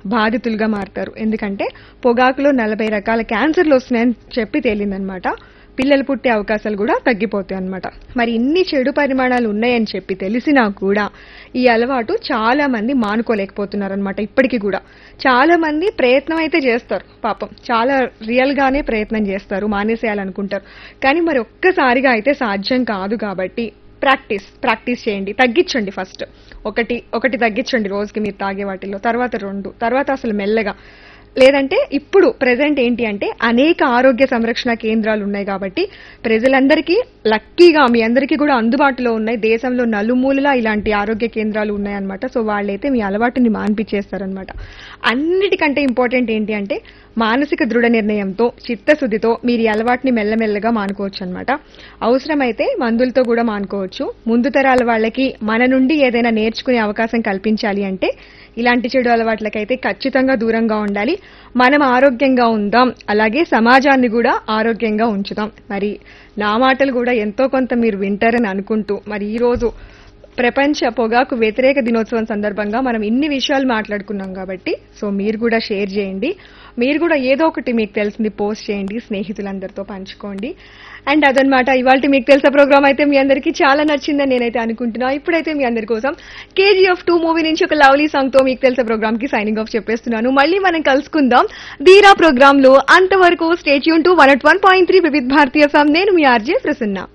బాధితులుగా మారుతారు ఎందుకంటే పొగాకులో నలభై రకాల క్యాన్సర్లు వస్తున్నాయని చెప్పి తేలిందనమాట పిల్లలు పుట్టే అవకాశాలు కూడా తగ్గిపోతాయి అన్నమాట మరి ఇన్ని చెడు పరిమాణాలు ఉన్నాయని చెప్పి తెలిసినా కూడా ఈ అలవాటు చాలా మంది మానుకోలేకపోతున్నారు అనమాట ఇప్పటికీ కూడా చాలా మంది ప్రయత్నం అయితే చేస్తారు పాపం చాలా రియల్ గానే ప్రయత్నం చేస్తారు మానేసేయాలనుకుంటారు కానీ మరి ఒక్కసారిగా అయితే సాధ్యం కాదు కాబట్టి ప్రాక్టీస్ ప్రాక్టీస్ చేయండి తగ్గించండి ఫస్ట్ ఒకటి ఒకటి తగ్గించండి రోజుకి మీరు తాగే వాటిల్లో తర్వాత రెండు తర్వాత అసలు మెల్లగా లేదంటే ఇప్పుడు ప్రెసెంట్ ఏంటి అంటే అనేక ఆరోగ్య సంరక్షణ కేంద్రాలు ఉన్నాయి కాబట్టి ప్రజలందరికీ లక్కీగా మీ అందరికీ కూడా అందుబాటులో ఉన్నాయి దేశంలో నలుమూలలా ఇలాంటి ఆరోగ్య కేంద్రాలు ఉన్నాయన్నమాట సో వాళ్ళైతే మీ అలవాటుని మాన్పించేస్తారనమాట అన్నిటికంటే ఇంపార్టెంట్ ఏంటి అంటే మానసిక దృఢ నిర్ణయంతో చిత్తశుద్ధితో మీరు ఈ అలవాటుని మెల్లమెల్లగా మానుకోవచ్చు అనమాట అవసరమైతే మందులతో కూడా మానుకోవచ్చు ముందు తరాల వాళ్ళకి మన నుండి ఏదైనా నేర్చుకునే అవకాశం కల్పించాలి అంటే ఇలాంటి చెడు అలవాట్లకైతే ఖచ్చితంగా దూరంగా ఉండాలి మనం ఆరోగ్యంగా ఉందాం అలాగే సమాజాన్ని కూడా ఆరోగ్యంగా ఉంచుదాం మరి నా మాటలు కూడా ఎంతో కొంత మీరు వింటారని అనుకుంటూ మరి ఈ రోజు ప్రపంచ పొగాకు వ్యతిరేక దినోత్సవం సందర్భంగా మనం ఇన్ని విషయాలు మాట్లాడుకున్నాం కాబట్టి సో మీరు కూడా షేర్ చేయండి మీరు కూడా ఏదో ఒకటి మీకు తెలిసింది పోస్ట్ చేయండి స్నేహితులందరితో పంచుకోండి అండ్ అదనమాట ఇవాళ మీకు తెలిసిన ప్రోగ్రామ్ అయితే మీ అందరికీ చాలా నచ్చిందని నేనైతే అనుకుంటున్నా ఇప్పుడైతే మీ అందరి కోసం కేజీఎఫ్ టూ మూవీ నుంచి ఒక లవ్లీ సాంగ్ తో మీకు తెలిసిన ప్రోగ్రామ్ కి సైనింగ్ ఆఫ్ చెప్పేస్తున్నాను మళ్ళీ మనం కలుసుకుందాం ధీరా ప్రోగ్రామ్ లో అంతవరకు stay tuned to one one point three Vividh Bharati FM నేను మీ ఆర్జే ప్రసన్న